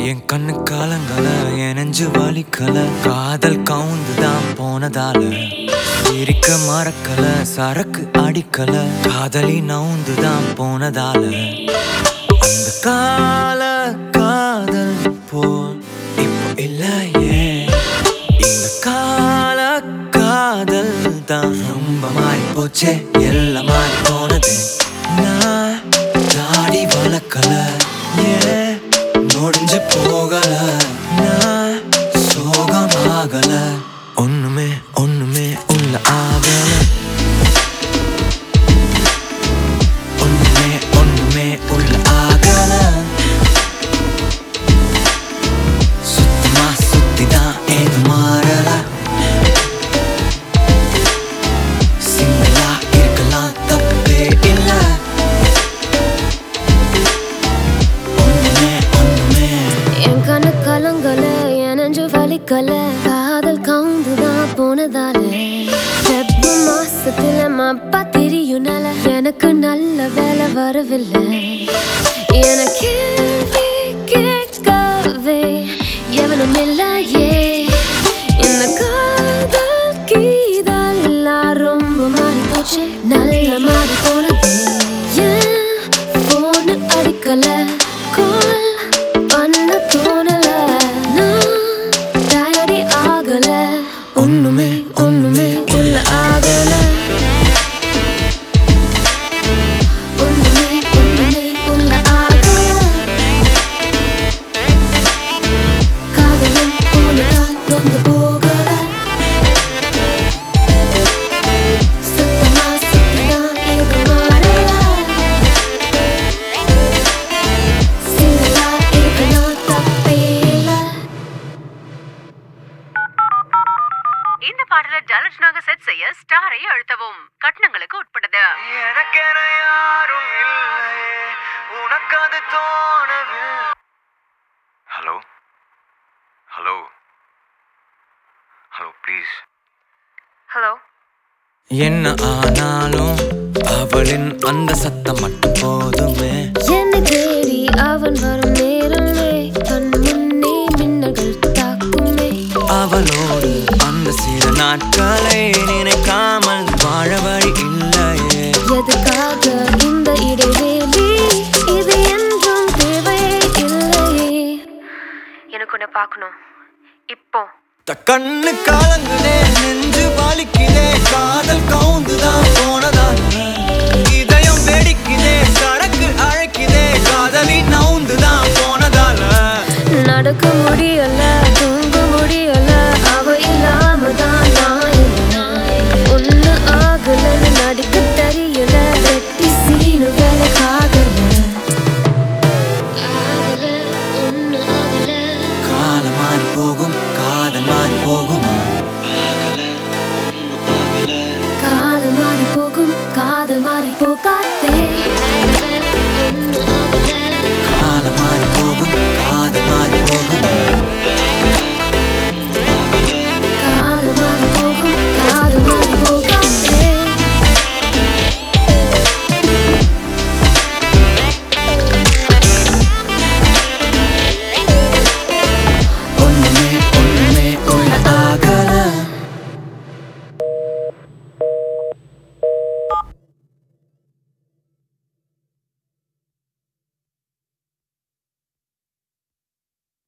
என் கண்ணு காலங்கல என் நெஞ்சு வலிக்கல காதல் கவுந்து தான் போனதால இருக்க மறக்கல சரக்கு அடிக்கல காதலி நவுந்து தான் போனதால அந்த கால காதல் போல் இப்போ இல்லையே இந்த கால காதல் தான் ரொம்ப மாறி போச்சே எல்லாம் மாறி போனது நான் தாடி வளர்க்கல ஏன் முடிஞ்சு போகல நான் சோகமாகல ஒண்ணுமே ஒண்ணுமே உள்ள ஆகல ஒண்ணுமே ஒண்ணுமே உள்ள ஆகல சுத்தமா சுத்திதான் ஏது மாறல சிங்கிளா இருக்கலாம் தப்பே இல்ல ஒண்ணுமே ஒண்ணுமே என் கண்ணு கலங்கல என் நெஞ்சு வலிக்கல காதல் கவுந்துதான் போனதால செப்பு மாசத்துல மப்பா தெரியும்னால எனக்கு நல்ல வேலை வரவில்லை எனக்கு கேள்வி கேட்கவே எவனும் இல்லையே இந்த காதல் கீதெல்லாம் ரொம்ப மாறி போச்சு நல்ல மாறி போனது ஏன் போன் அடிக்கல கால் பண்ண தோணல நான் டயர்டி ஆகல ஒண்ணுமே ஒண்ணுமே உள்ள ஆகல ஒண்ணுமே ஒண்ணுமே உள்ள ஆகல காதலும் போனதால் நொந்து போகல சுத்தமா சுத்திதான் ஏதோ மாறல சிங்கிளா இருக்கணும் தப்பே இல்லை இந்த பாடலை டலட்னாக செட் செய்ய ஸ்டாரை அழுத்தவும் கட்டணங்களுக்கு உட்பட்டது எனக்கென யாரும் இல்லையே உனக்கு அது தோணவில்லை hello hello hello please hello என்ன ஆனாலும் அவளின் அந்த சத்தம் மட்டும் போதுமே என்னை தேடி அவன் வரும் நேரமே கண் முன்னே மின்னல்கள் தாக்குமே அவளோடு அந்த சில நாட்களை நினைக்காமல் வாழ வழி இல்லையே எதுக்காக இந்த இடைவேளி இது என்றும் தேவையே இல்லையே எனக்கு உன்னை பார்க்கணும் இப்போ த கண்ணு காலங்குதே நெஞ்சு வலிக்குதே காதல் கவுந்துதான் போனதால் இதயம் வெடிக்குதே சரக்கு அழைக்குதே காதலி நவுந்துதான் போனதால நடக்க முடியல